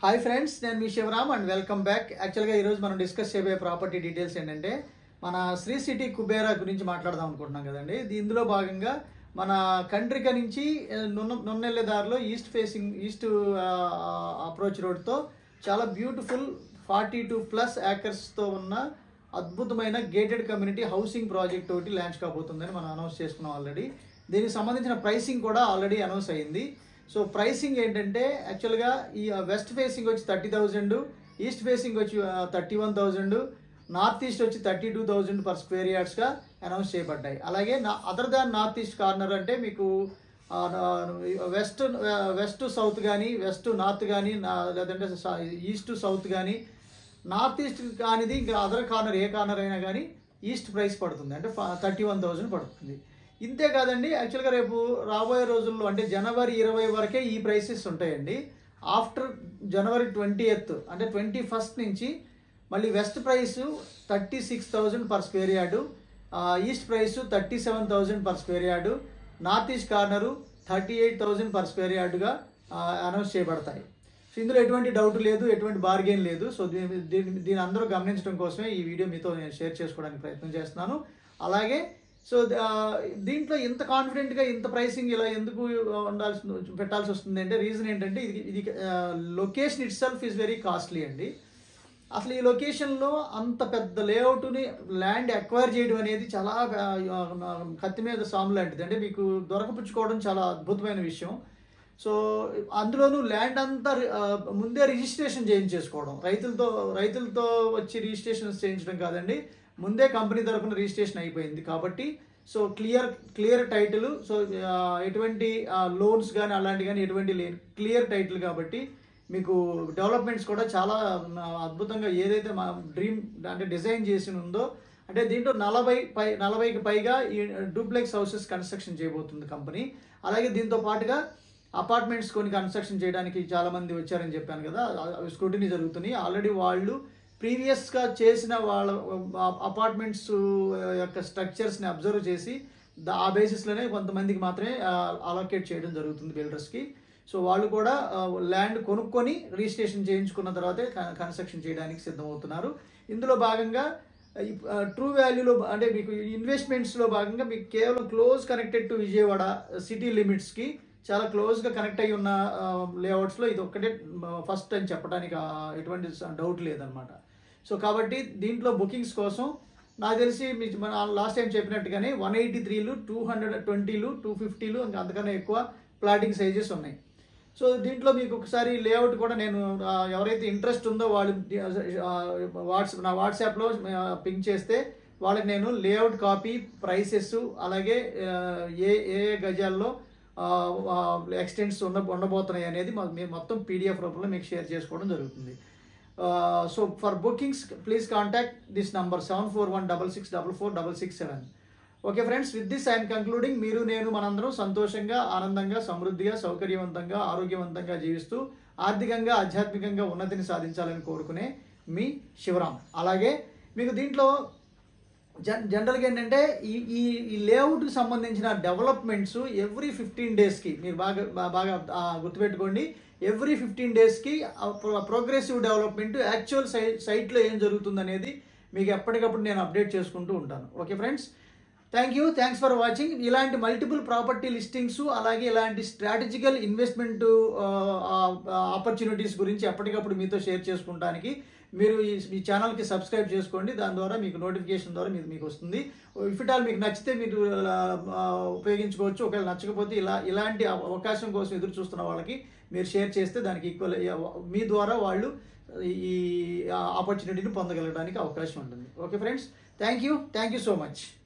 hi friends నేను మీ Sivaram and welcome back యాక్చువల్గా ఈరోజు మనం డిస్కస్ చేయబోయే ప్రాపర్టీ డీటెయిల్స్ ఏంటంటే మన శ్రీ సిటీ కుబేరా గురించి మాట్లాడదాం అనుకుంటున్నాం కదండి ఇది ఇందులో భాగంగా మన కండ్రిక నుంచి ఆ, నున్న నున్నెల్లే దారిలో ఈస్ట్ ఫేసింగ్ ఈస్ట్ అప్రోచ్ రోడ్తో చాలా బ్యూటిఫుల్ ఫార్టీ టూ ప్లస్ యాకర్స్తో ఉన్న అద్భుతమైన గేటెడ్ కమ్యూనిటీ హౌసింగ్ ప్రాజెక్ట్ ఒకటి లాంచ్ కాబోతుందని మనం అనౌన్స్ చేసుకున్నాం ఆల్రెడీ దీనికి సంబంధించిన ప్రైసింగ్ కూడా ఆల్రెడీ అనౌన్స్ అయ్యింది సో ప్రైసింగ్ ఏంటంటే యాక్చువల్గా ఈ వెస్ట్ ఫేసింగ్ వచ్చి థర్టీ థౌజండ్ ఈస్ట్ ఫేసింగ్ వచ్చి thirty one thousand north east వచ్చి thirty two thousand per square యార్డ్స్గా అనౌన్స్ చేయబడ్డాయి అలాగే నా other than north east corner అంటే మీకు వెస్ట్ వెస్ట్ సౌత్ కానీ వెస్ట్ నార్త్ కానీ లేదంటే ఈస్ట్ సౌత్ కానీ నార్త్ ఈస్ట్ కానిది ఇంకా అదర్ కార్నర్ ఏ కార్నర్ అయినా కానీ ఈస్ట్ ప్రైస్ పడుతుంది అంటే థర్టీ వన్ థౌజండ్ పడుతుంది ఇంతే కాదండి యాక్చువల్గా రేపు రాబోయే రోజుల్లో అంటే జనవరి ఇరవై వరకే ఈ ప్రైసెస్ ఉంటాయండి ఆఫ్టర్ జనవరి ట్వంటీ ఎత్ అంటే ట్వంటీ ఫస్ట్ నుంచి మళ్ళీ west price thirty six thousand per square yard east price thirty seven thousand per square yard north east corner thirty eight thousand per square యార్డుగా అనౌన్స్ చేయబడతాయి so ఇందులో ఎటువంటి doubt లేదు ఎటువంటి bargain లేదు సో దీని దీని దీని అందరూ గమనించడం కోసమే ఈ వీడియో మీతో నేను షేర్ చేసుకోవడానికి ప్రయత్నం చేస్తున్నాను అలాగే సో ఆ, దీంట్లో ఇంత కాన్ఫిడెంట్గా ఇంత ప్రైసింగ్ ఇలా ఎందుకు ఉండాల్సి పెట్టాల్సి వస్తుంది అంటే రీజన్ ఏంటంటే ఇది ఇది location itself is very costly అండి అసలు ఈ లొకేషన్లో అంత పెద్ద లేఅవుట్ని ల్యాండ్ అక్వైర్ చేయడం అనేది చాలా ఆ, కత్తి మీద సాము లాంటిది అంటే మీకు దొరకపుచ్చుకోవడం చాలా అద్భుతమైన విషయం సో అందులోనూ ల్యాండ్ అంతా ఆ, ముందే రిజిస్ట్రేషన్ చేయించేసుకోవడం రైతులతో రైతులతో వచ్చి రిజిస్ట్రేషన్ చేయించడం కాదండి ముందే కంపెనీ తరఫున రిజిస్ట్రేషన్ అయిపోయింది కాబట్టి so clear clear title so ఆ, ఎటువంటి లోన్స్ కానీ అలాంటి కానీ ఎటువంటి లేని క్లియర్ టైటిల్ కాబట్టి మీకు డెవలప్మెంట్స్ కూడా చాలా ఆ, అద్భుతంగా ఏదైతే మా డ్రీమ్ అంటే డిజైన్ చేసి ఉందో అంటే దీంట్లో నలభై పై నలభైకి పైగా ఈ డూప్లెక్స్ హౌసెస్ కన్స్ట్రక్షన్ చేయబోతుంది కంపెనీ అలాగే దీంతో పాటుగా అపార్ట్మెంట్స్ కొన్ని కన్స్ట్రక్షన్ చేయడానికి చాలా మంది వచ్చారని చెప్పాను కదా స్క్రూటినీ జరుగుతున్నాయి ఆల్రెడీ వాళ్ళు ప్రీవియస్గా చేసిన వాళ్ళ అపార్ట్మెంట్స్ యొక్క స్ట్రక్చర్స్ని అబ్జర్వ్ చేసి ద- ఆ బేసిస్లోనే కొంతమందికి మాత్రమే అలొకేట్ చేయడం జరుగుతుంది బిల్డర్స్కి సో వాళ్ళు కూడా ల్యాండ్ కొనుక్కొని రిజిస్ట్రేషన్ చేయించుకున్న తర్వాతే కన్స్ట్రక్షన్ చేయడానికి సిద్ధమవుతున్నారు ఇందులో భాగంగా ట్రూ వాల్యూలో అంటే మీకు ఇన్వెస్ట్మెంట్స్లో భాగంగా మీకు కేవలం close connected to Vijayawada city లిమిట్స్కి చాలా క్లోజ్గా కనెక్ట్ అయి ఉన్న లేఅవుట్స్లో ఇది ఒక్కటే ఫస్ట్ అని చెప్పడానికి ఆ, ఎటువంటి డౌట్ లేదనమాట సో కాబట్టి దీంట్లో బుకింగ్స్ కోసం నాకు తెలిసి మీకు మన లాస్ట్ టైం చెప్పినట్టుగానే వన్ ఎయిటీ త్రీలు టూ హండ్రెడ్ ట్వంటీలు టూ ఫిఫ్టీలు ఇంకా అంతకన్నా ఎక్కువ ప్లాటింగ్ సైజెస్ ఉన్నాయి సో దీంట్లో మీకు ఒకసారి లేఅవుట్ కూడా నేను ఆ, ఎవరైతే ఇంట్రెస్ట్ ఉందో వాళ్ళు వాట్సాప్ నా వాట్సాప్లో పింక్ చేస్తే వాళ్ళకి నేను లేఅవుట్ కాపీ ప్రైసెస్ అలాగే ఆ, ఏ ఏ ఏ గజాల్లో ఎక్స్టెంట్స్ ఉన్న ఉండబోతున్నాయి అనేది మా- మీరు మొత్తం పీడిఎఫ్ రూపంలో మీకు షేర్ చేసుకోవడం జరుగుతుంది so for bookings please contact this number seven four one double six double four double six seven okay friends with this I'm concluding మీరు నేను మనందరం సంతోషంగా ఆనందంగా సమృద్ధిగా సౌకర్యవంతంగా ఆరోగ్యవంతంగా జీవిస్తూ ఆర్థికంగా ఆధ్యాత్మికంగా ఉన్నతిని సాధించాలని కోరుకునే మీ శివరాం అలాగే మీకు దీంట్లో జన్ జనరల్గా ఏంటంటే ఈ ఈ ఈ లేఅవుట్కి సంబంధించిన డెవలప్మెంట్స్ ఎవ్రీ ఫిఫ్టీన్ డేస్కి మీరు బాగా బా- బాగా ఆ, గుర్తుపెట్టుకోండి ఎవ్రీ ఫిఫ్టీన్ డేస్కి ప్రోగ్రెసివ్ డెవలప్మెంట్ యాక్చువల్ సై సైట్లో ఏం జరుగుతుంది అనేది మీకు ఎప్పటికప్పుడు నేను అప్డేట్ చేసుకుంటూ ఉంటాను okay friends thank you thanks for watching ఇలాంటి మల్టిపుల్ ప్రాపర్టీ లిస్టింగ్స్ అలాగే ఇలాంటి స్ట్రాటజికల్ ఇన్వెస్ట్మెంట్ ఆపర్చునిటీస్ గురించి ఎప్పటికప్పుడు మీతో షేర్ చేసుకుంటానికి మీరు ఈ ఈ ఛానల్కి సబ్స్క్రైబ్ చేసుకోండి దాని ద్వారా మీకు నోటిఫికేషన్ ద్వారా మీకు మీకు వస్తుంది ఇఫ్ ఇట్ ఆల్ మీకు నచ్చితే మీరు ఆ, ఆ, ఉపయోగించుకోవచ్చు ఒకవేళ నచ్చకపోతే ఇలా ఇలాంటి అవ- అవకాశం కోసం ఎదురు చూస్తున్న వాళ్ళకి మీరు షేర్ చేస్తే దానికి ఈక్వల్ మీ ద్వారా వాళ్ళు ఈ ఆపర్చునిటీని పొందగలగడానికి అవకాశం ఉంటుంది okay friends thank you thank you so much